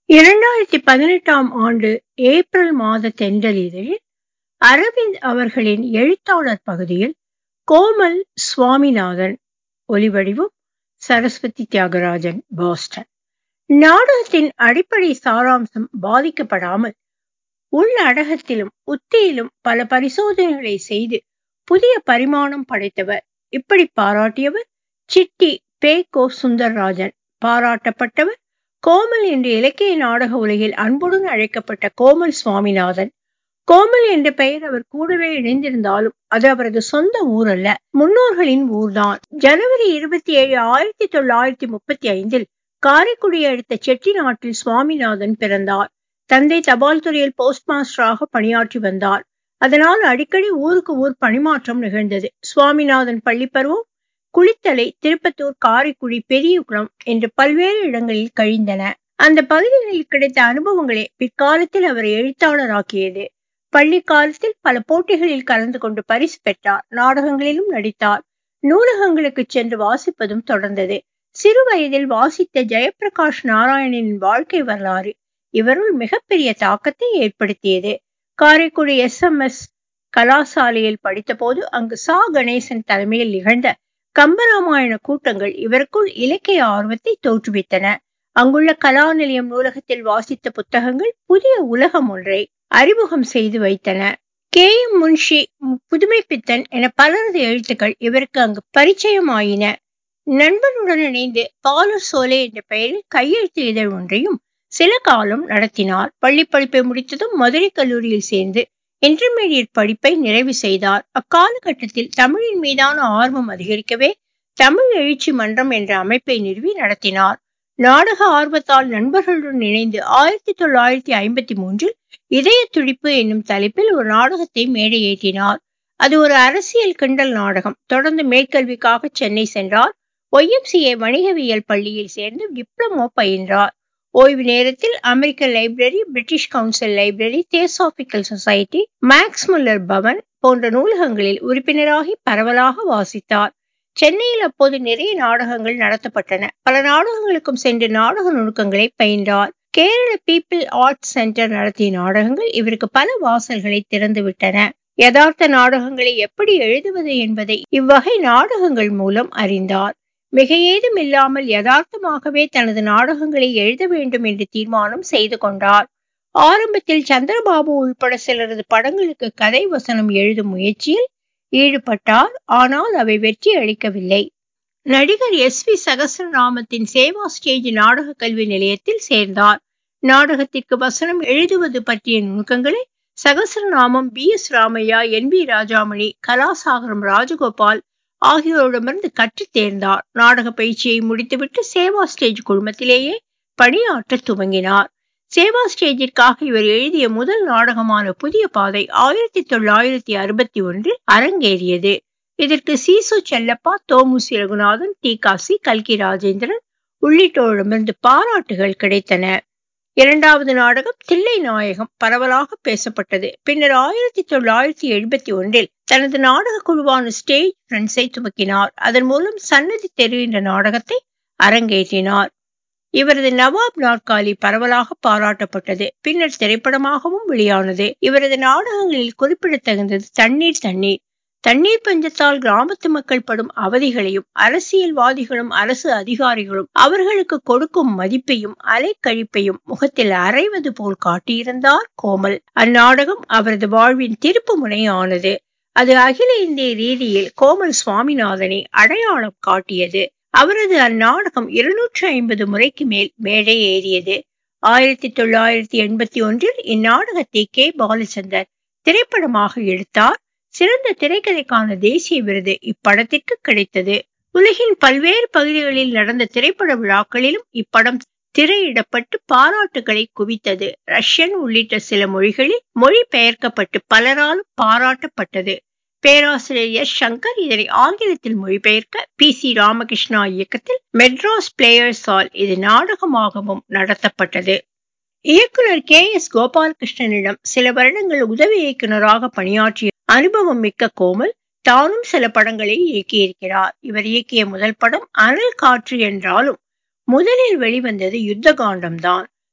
இரண்டாயிரத்தி பதினெட்டாம் ஆண்டு ஏப்ரல் மாத தென்றலிதழில் அரவிந்த் அவர்களின் எழுத்தாளர் பகுதியில் கோமல் சுவாமிநாதன் ஒலிவடிவம் சரஸ்வதி தியாகராஜன் பாஸ்டன் நாடகத்தின் அடிப்படை சாராம்சம் பாதிக்கப்படாமல் உள்ளடகத்திலும் உத்தியிலும் பல பரிசோதனைகளை செய்து புதிய பரிமாணம் படைத்தவர் இப்படி பாராட்டியவர் சிட்டி பே கோ சுந்தர்ராஜன் பாராட்டப்பட்டவர் கோமல் என்று இலக்கிய நாடக உலகில் அன்புடன் அழைக்கப்பட்ட கோமல் சுவாமிநாதன் கோமல் என்ற பெயர் அவர் கூடவே இணைந்திருந்தாலும் அது அவரது சொந்த ஊர் அல்ல முன்னோர்களின் ஊர்தான் ஜனவரி இருபத்தி ஏழு ஆயிரத்தி தொள்ளாயிரத்தி முப்பத்தி ஐந்தில் காரைக்குடியை அடுத்த செட்டி நாட்டில் சுவாமிநாதன் பிறந்தார் தந்தை தபால் துறையில் போஸ்ட் மாஸ்டராக பணியாற்றி வந்தார் அதனால் அடிக்கடி ஊருக்கு ஊர் பணிமாற்றம் நிகழ்ந்தது சுவாமிநாதன் பள்ளிப்பருவம் குளித்தலை திருப்பத்தூர் காரைக்குடி பெரியகுளம் என்று பல்வேறு இடங்களில் கழிந்தன அந்த பகுதிகளில் கிடைத்த அனுபவங்களே பிற்காலத்தில் அவரை எழுத்தாளராக்கியது பள்ளி காலத்தில் பல போட்டிகளில் கலந்து கொண்டு பரிசு பெற்றார் நாடகங்களிலும் நடித்தார் நூலகங்களுக்கு சென்று வாசிப்பதும் தொடர்ந்தது சிறு வயதில் வாசித்த ஜெயபிரகாஷ் நாராயணனின் வாழ்க்கை வரலாறு இவருள் மிகப்பெரிய தாக்கத்தை ஏற்படுத்தியது காரைக்குடி எஸ் எம் எஸ் கலாசாலையில் படித்தபோது அங்கு சா கணேசன் தலைமையில் நிகழ்ந்த கம்பராமாயண கூட்டங்கள் இவருக்குள் இலக்கிய ஆர்வத்தை தோற்றுவித்தன அங்குள்ள கலாநிலையம் நூலகத்தில் வாசித்த புத்தகங்கள் புதிய உலகம் ஒன்றை அறிமுகம் செய்து வைத்தன கே எம் முன்ஷி புதுமை பித்தன் என பலரது எழுத்துக்கள் இவருக்கு அங்கு பரிச்சயமாயின நண்பனுடன் இணைந்து பாலர் சோலே என்ற பெயரில் கையெழுத்து இதழ் ஒன்றையும் சில காலம் நடத்தினார் பள்ளி படிப்பை முடித்ததும் மதுரை கல்லூரியில் சேர்ந்து இன்டர்மீடியட் படிப்பை நிறைவு செய்தார் அக்காலகட்டத்தில் தமிழின் மீதான ஆர்வம் அதிகரிக்கவே தமிழ் எழுச்சி மன்றம் என்ற அமைப்பை நிறுவி நடத்தினார் நாடக ஆர்வத்தால் நண்பர்களுடன் இணைந்து ஆயிரத்தி தொள்ளாயிரத்தி ஐம்பத்தி மூன்றில் இதய துடிப்பு என்னும் தலைப்பில் ஒரு நாடகத்தை மேடையேற்றினார் அது ஒரு அரசியல் கிண்டல் நாடகம் தொடர்ந்து மேற்கல்விக்காக சென்னை சென்றார் ஒய்எம்சிஏ வணிகவியல் பள்ளியில் சேர்ந்து டிப்ளமோ பயின்றார் ஓய்வு நேரத்தில் அமெரிக்க library British council library theosophical society Max Muller Bhavan போன்ற நூலகங்களில் உறுப்பினராகி பரவலாக வாசித்தார் சென்னையில் அப்போது நிறைய நாடகங்கள் நடத்தப்பட்டன பல நாடகங்களுக்கும் சென்று நாடக நுணுக்கங்களை பயின்றார் கேரள பீப்பிள் ஆர்ட்ஸ் சென்டர் நடத்திய நாடகங்கள் இவருக்கு பல வாசல்களை திறந்துவிட்டன யதார்த்த நாடகங்களை எப்படி எழுதுவது என்பதை இவ்வகை நாடகங்கள் மூலம் அறிந்தார் மிக ஏதும் இல்லாமல் யதார்த்தமாகவே தனது நாடகங்களை எழுத வேண்டும் என்று தீர்மானம் செய்து கொண்டார் ஆரம்பத்தில் சந்திரபாபு உள்பட சிலரது படங்களுக்கு கதை வசனம் எழுதும் முயற்சியில் ஈடுபட்டார் ஆனால் அவை வெற்றி அளிக்கவில்லை நடிகர் எஸ் வி சகசரராமத்தின் சேவா ஸ்டேஜ் நாடக கல்வி நிலையத்தில் சேர்ந்தார் நாடகத்திற்கு வசனம் எழுதுவது பற்றிய நுணுக்கங்களை Sahasranamam P S Ramaiah N V Rajamani Kalasagaram Rajagopal ஆகியோரிடமிருந்து கற்று தேர்ந்தார் நாடக பயிற்சியை முடித்துவிட்டு சேவா ஸ்டேஜ் குழுமத்திலேயே பணியாற்ற துவங்கினார் சேவா ஸ்டேஜிற்காக இவர் எழுதிய முதல் நாடகமான புதிய பாதை ஆயிரத்தி தொள்ளாயிரத்தி அறுபத்தி ஒன்றில் அரங்கேறியது இதற்கு சீசு செல்லப்பா தோமுசி ரகுநாதன் டி காசி கல்கி ராஜேந்திரன் உள்ளிட்டோரிடமிருந்து பாராட்டுகள் கிடைத்தன இரண்டாவது நாடகம் தில்லை நாயகம் பரவலாக பேசப்பட்டது பின்னர் ஆயிரத்தி தொள்ளாயிரத்தி எழுபத்தி ஒன்றில் தனது நாடக குழுவான ஸ்டேஜ் ஃப்ரெண்ட்ஸை துவக்கினார் அதன் மூலம் சன்னதி தெரு என்ற நாடகத்தை அரங்கேற்றினார் இவரது நவாப் நாற்காலி பரவலாக பாராட்டப்பட்டது பின்னர் திரைப்படமாகவும் வெளியானது இவரது நாடகங்களில் குறிப்பிடத்தகுந்தது தண்ணீர் தண்ணீர் தண்ணீர் பஞ்சத்தால் கிராமத்து மக்கள் படும் அவதிகளையும் அரசியல்வாதிகளும் அரசு அதிகாரிகளும் அவர்களுக்கு கொடுக்கும் மதிப்பையும் அலைக்கழிப்பையும் முகத்தில் அரைவது போல் காட்டியிருந்தார் கோமல் அந்நாடகம் அவரது வாழ்வின் திருப்பு முனையானது அது அகில இந்திய ரீதியில் கோமல் சுவாமிநாதனை அடையாளம் காட்டியது அவரது அந்நாடகம் இருநூற்றி ஐம்பது முறைக்கு மேல் மேடை ஏறியது ஆயிரத்தி தொள்ளாயிரத்தி எண்பத்தி ஒன்றில் இந்நாடகத்தை கே பாலச்சந்தர் திரைப்படமாக எடுத்தார் சிறந்த திரைக்கதைக்கான தேசிய விருது இப்படத்திற்கு கிடைத்தது உலகின் பல்வேறு பகுதிகளில் நடந்த திரைப்பட விழாக்களிலும் இப்படம் திரையிடப்பட்டு பாராட்டுகளை குவித்தது ரஷ்யன் உள்ளிட்ட சில மொழிகளில் மொழி பெயர்க்கப்பட்டு பலராலும் பாராட்டப்பட்டது பேராசிரியர் எஸ் சங்கர் இதனை ஆங்கிலத்தில் மொழிபெயர்க்க பி சி ராமகிருஷ்ணா இயக்கத்தில் மெட்ராஸ் பிளேயர்ஸ் ஆல் இது நாடகமாகவும் நடத்தப்பட்டது இயக்குனர் கே எஸ் கோபாலகிருஷ்ணனிடம் சில வருடங்கள் உதவி இயக்குநராக பணியாற்றிய அனுபவம் மிக்க கோமல் தானும் சில படங்களை இயக்கியிருக்கிறார் இவர் இயக்கிய முதல் படம் அனல் காற்று என்றாலும் முதலில் வெளிவந்தது யுத்த காண்டம் தான்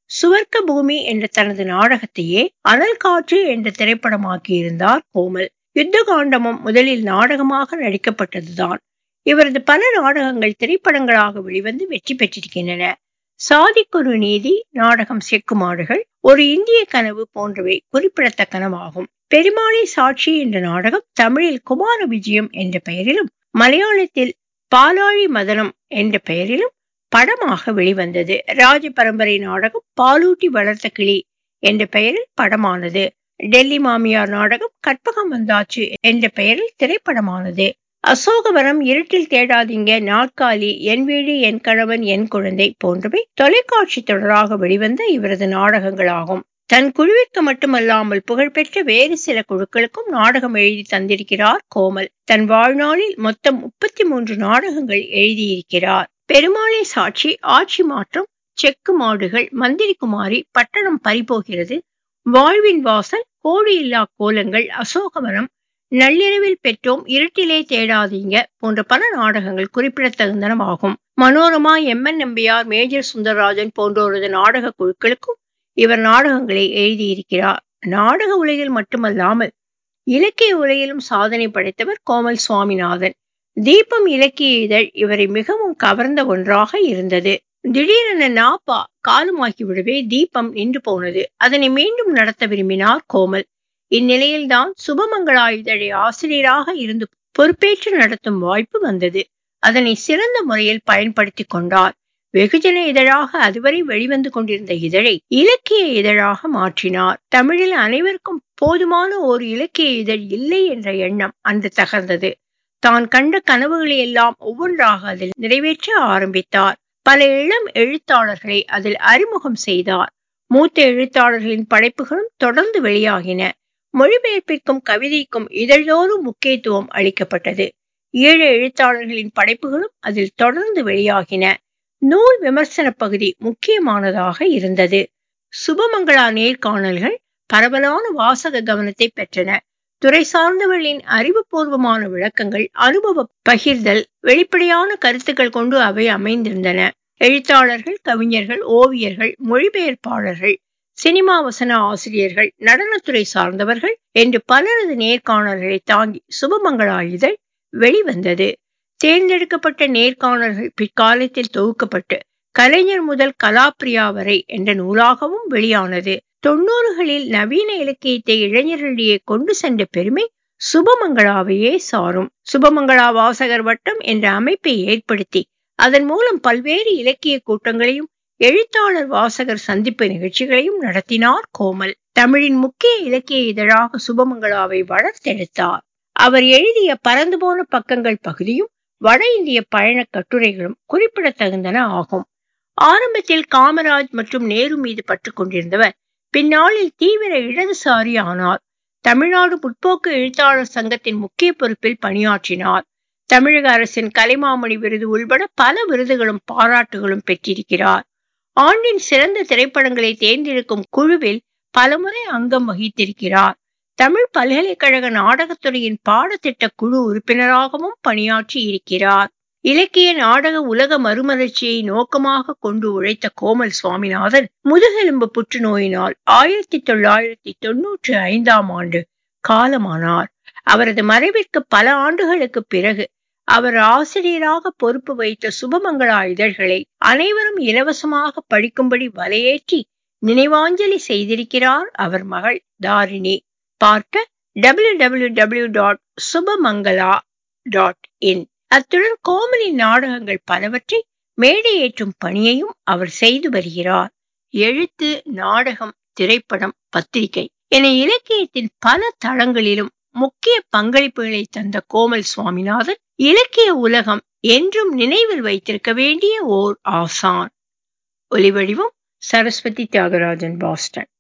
சுவர்க்க பூமி என்ற தனது நாடகத்தையே அனல் காற்று என்ற திரைப்படமாக்கியிருந்தார் கோமல் யுத்த காண்டமும் முதலில் நாடகமாக நடிக்கப்பட்டதுதான் இவரது பல நாடகங்கள் திரைப்படங்களாக வெளிவந்து வெற்றி பெற்றிருக்கின்றன சாதிக்கொரு நீதி நாடகம் செக்குமாடுகள் ஒரு இந்திய கனவு போன்றவை குறிப்பிடத்தக்கனவாகும் பெருமாளை சாட்சி என்ற நாடகம் தமிழில் குமார விஜயம் என்ற பெயரிலும் மலையாளத்தில் பாலாழி மதனம் என்ற பெயரிலும் படமாக வெளிவந்தது ராஜ பரம்பரை நாடகம் பாலூட்டி வளர்த்த கிளி என்ற பெயரில் படமானது டெல்லி மாமியார் நாடகம் கற்பகம் வந்தாச்சு என்ற பெயரில் திரைப்படமானது அசோகவனம் இருட்டில் தேடாதீங்க நாற்காலி என் வீடு என் கணவன் என் குழந்தை போன்றவை தொலைக்காட்சி தொடராக வெளிவந்த இவரது நாடகங்களாகும் தன் குழுவிற்கு மட்டுமல்லாமல் புகழ்பெற்ற வேறு சில குழுக்களுக்கும் நாடகம் எழுதி தந்திருக்கிறார் கோமல் தன் வாழ்நாளில் மொத்தம் முப்பத்தி மூன்று நாடகங்கள் எழுதியிருக்கிறார் பெருமாளை சாட்சி ஆட்சி மாற்றம் செக்கு மாடுகள் மந்திரி குமாரி பட்டணம் பறிபோகிறது வாழ்வின் வாசல் கோடி இல்லா கோலங்கள் அசோகவனம் நள்ளிரவில் பெற்றோம் இருட்டிலே தேடாதீங்க போன்ற பல நாடகங்கள் குறிப்பிடத்தகுந்தனவாகும் Manorama M N Nambiar major Sundararajan போன்றோரது நாடக குழுக்களுக்கும் இவர் நாடகங்களை எழுதியிருக்கிறார் நாடக உலகில் மட்டுமல்லாமல் இலக்கிய உலகிலும் சாதனை படைத்தவர் கோமல் சுவாமிநாதன் தீபம் இலக்கிய இதழ் இவரை மிகவும் கவர்ந்த ஒன்றாக இருந்தது திடீரென நாப்பா காலமாக்கி விடவே தீபம் நின்று போனது அதனை மீண்டும் நடத்த விரும்பினார் கோமல் இந்நிலையில்தான் சுபமங்களா இதழை ஆசிரியராக இருந்து பொறுப்பேற்று நடத்தும் வாய்ப்பு வந்தது அதனை சிறந்த முறையில் பயன்படுத்தி கொண்டார் வெகுஜன இதழாக அதுவரை வெளிவந்து கொண்டிருந்த இதழை இலக்கிய இதழாக மாற்றினார் தமிழில் அனைவருக்கும் போதுமான ஒரு இலக்கிய இதழ் இல்லை என்ற எண்ணம் அன்று தகர்ந்தது தான் கண்ட கனவுகளை எல்லாம் ஒவ்வொன்றாக அதில் நிறைவேற்ற ஆரம்பித்தார் பல இளம் எழுத்தாளர்களை அதில் அறிமுகம் செய்தார் மூத்த எழுத்தாளர்களின் படைப்புகளும் தொடர்ந்து வெளியாகின மொழிபெயர்ப்பிற்கும் கவிதைக்கும் இதழ்தோறும் முக்கியத்துவம் அளிக்கப்பட்டது ஈழ எழுத்தாளர்களின் படைப்புகளும் அதில் தொடர்ந்து வெளியாகின நூல் விமர்சன பகுதி முக்கியமானதாக இருந்தது சுபமங்களா நேர்காணல்கள் பரவலான வாசக கவனத்தை பெற்றன துறை சார்ந்தவர்களின் அறிவுபூர்வமான விளக்கங்கள் அனுபவ பகிர்தல் வெளிப்படையான கருத்துக்கள் கொண்டு அவை அமைந்திருந்தன எழுத்தாளர்கள் கவிஞர்கள் ஓவியர்கள் மொழிபெயர்ப்பாளர்கள் சினிமா வசன ஆசிரியர்கள் நடனத்துறை சார்ந்தவர்கள் என்று பலரது நேர்காணல்களை தாங்கி சுபமங்களா இதழ் வெளிவந்தது தேர்ந்தெடுக்கப்பட்ட நேர்காணல்கள் பிற்காலத்தில் தொகுக்கப்பட்டு கலைஞர் முதல் கலாப்ரியா வரை என்ற நூலாகவும் வெளியானது தொண்ணூறுகளில் நவீன இலக்கியத்தை இளைஞர்களிடையே கொண்டு சென்ற பெருமை சுபமங்களாவையே சாரும் சுபமங்களா வாசகர் வட்டம் என்ற அமைப்பை ஏற்படுத்தி அதன் மூலம் பல்வேறு இலக்கிய கூட்டங்களையும் எழுத்தாளர் வாசகர் சந்திப்பு நிகழ்ச்சிகளையும் நடத்தினார் கோமல் தமிழின் முக்கிய இலக்கிய இதழாக சுபமங்களாவை வளர்த்தெடுத்தார் அவர் எழுதிய பறந்து போன பக்கங்கள் பகுதியும் வட இந்திய பயண கட்டுரைகளும் குறிப்பிடத்தகுந்தன ஆகும் ஆரம்பத்தில் காமராஜ் மற்றும் நேரு மீது பற்று கொண்டிருந்தவர் பின்னாளில் தீவிர இடதுசாரி ஆனார் தமிழ்நாடு முற்போக்கு எழுத்தாளர் சங்கத்தின் முக்கிய பொறுப்பில் பணியாற்றினார் தமிழக அரசின் கலைமாமணி விருது உள்பட பல விருதுகளும் பாராட்டுகளும் பெற்றிருக்கிறார் ஆண்டின் சிறந்த திரைப்படங்களை தேர்ந்தெடுக்கும் குழுவில் பலமுறை அங்கம் வகித்திருக்கிறார் தமிழ் பல்கலைக்கழக நாடகத்துறையின் பாடத்திட்ட குழு உறுப்பினராகவும் பணியாற்றி இருக்கிறார் இலக்கிய நாடக உலக மறுமலர்ச்சியை நோக்கமாக கொண்டு உழைத்த கோமல் சுவாமிநாதன் முதுகெலும்பு புற்றுநோயினால் ஆயிரத்தி தொள்ளாயிரத்தி தொன்னூற்றி ஐந்தாம் ஆண்டு காலமானார் அவரது மறைவிற்கு பல ஆண்டுகளுக்கு பிறகு அவர் ஆசிரியராக பொறுப்பு வைத்த சுபமங்களா இதழ்களை அனைவரும் இலவசமாக படிக்கும்படி வலையேற்றி நினைவாஞ்சலி செய்திருக்கிறார் அவர் மகள் தாரிணி பார்க்க W W W dot Subamangala dot in அத்துடன் கோமலின் நாடகங்கள் பலவற்றை மேடையேற்றும் பணியையும் அவர் செய்து வருகிறார் எழுத்து நாடகம் திரைப்படம் பத்திரிகை என இலக்கியத்தின் பல தளங்களிலும் முக்கிய பங்களிப்புகளை தந்த கோமல் சுவாமிநாதன் இலக்கிய உலகம் என்றும் நினைவில் வைத்திருக்க வேண்டிய ஓர் ஆசான் ஒலிவடிவம் சரஸ்வதி தியாகராஜன் பாஸ்டன்